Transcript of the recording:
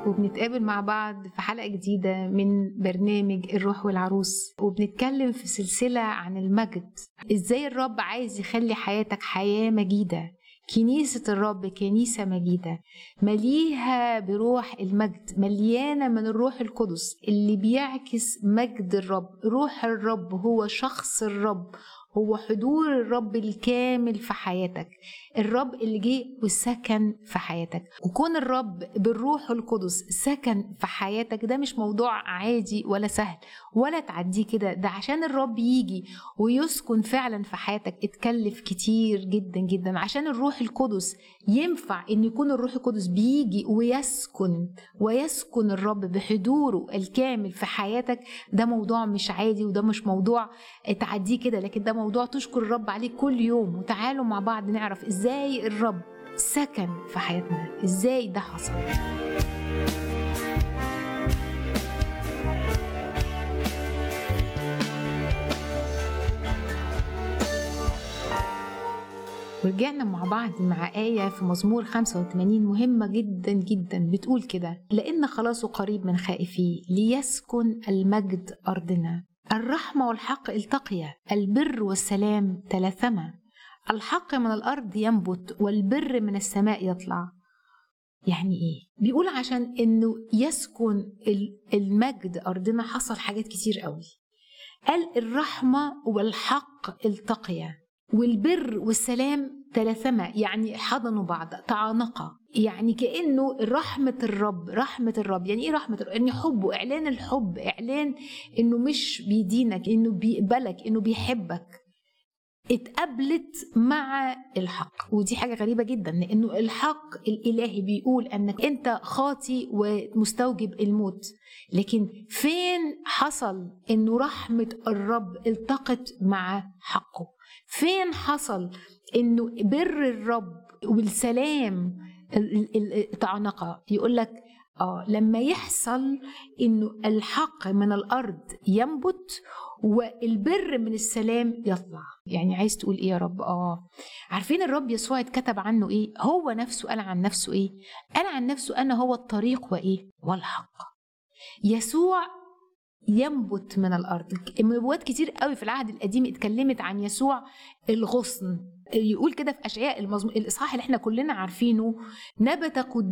وبنتقابل مع بعض في حلقة جديدة من برنامج الروح والعروس وبنتكلم في سلسلة عن المجد ازاي الرب عايز يخلي حياتك حياة مجيدة كنيسة الرب كنيسة مجيدة مليها بروح المجد مليانة من الروح القدس اللي بيعكس مجد الرب روح الرب هو شخص الرب هو حضور الرب الكامل في حياتك الرب اللي جه وسكن في حياتك وكون الرب بالروح القدس سكن في حياتك ده مش موضوع عادي ولا سهل ولا تعديه كده ده عشان الرب يجي ويسكن فعلا في حياتك اتكلف كتير جدا جدا عشان الروح القدس ينفع ان يكون الروح القدس بيجي ويسكن ويسكن الرب بحضوره الكامل في حياتك ده موضوع مش عادي وده مش موضوع تعديه كده لكن ده موضوع تشكر الرب عليه كل يوم وتعالوا مع بعض نعرف ازاي الرب سكن في حياتنا ازاي ده حصل ورجعنا مع بعض مع آية في مزمور 85 مهمة جدا جدا بتقول كده لأن خلاصه قريب من خائفيه ليسكن المجد أرضنا الرحمة والحق التقيا البر والسلام تلاثما الحق من الأرض ينبت والبر من السماء يطلع يعني ايه بيقول عشان انه يسكن المجد ارضنا حصل حاجات كتير قوي قال الرحمه والحق التقيا والبر والسلام تلاثما يعني حضنوا بعض تعانقا يعني كانه رحمه الرب رحمه الرب يعني ايه رحمه الرب ان حبه اعلان الحب اعلان انه مش بيدينك انه بيقبلك انه بيحبك اتقابلت مع الحق ودي حاجه غريبه جدا لانه الحق الالهي بيقول انك انت خاطي ومستوجب الموت لكن فين حصل انه رحمه الرب التقت مع حقه فين حصل انه بر الرب والسلام تعانقا يقول لك اه لما يحصل انه الحق من الارض ينبت والبر من السلام يطلع يعني عايز تقول ايه يا رب اه عارفين الرب يسوع اتكتب عنه ايه هو نفسه قال عن نفسه ايه قال عن نفسه انا هو الطريق وايه والحق يسوع ينبت من الارض نبوات كتير قوي في العهد القديم اتكلمت عن يسوع الغصن يقول كده في اشعياء المزم... الاصحاح اللي احنا كلنا عارفينه نبت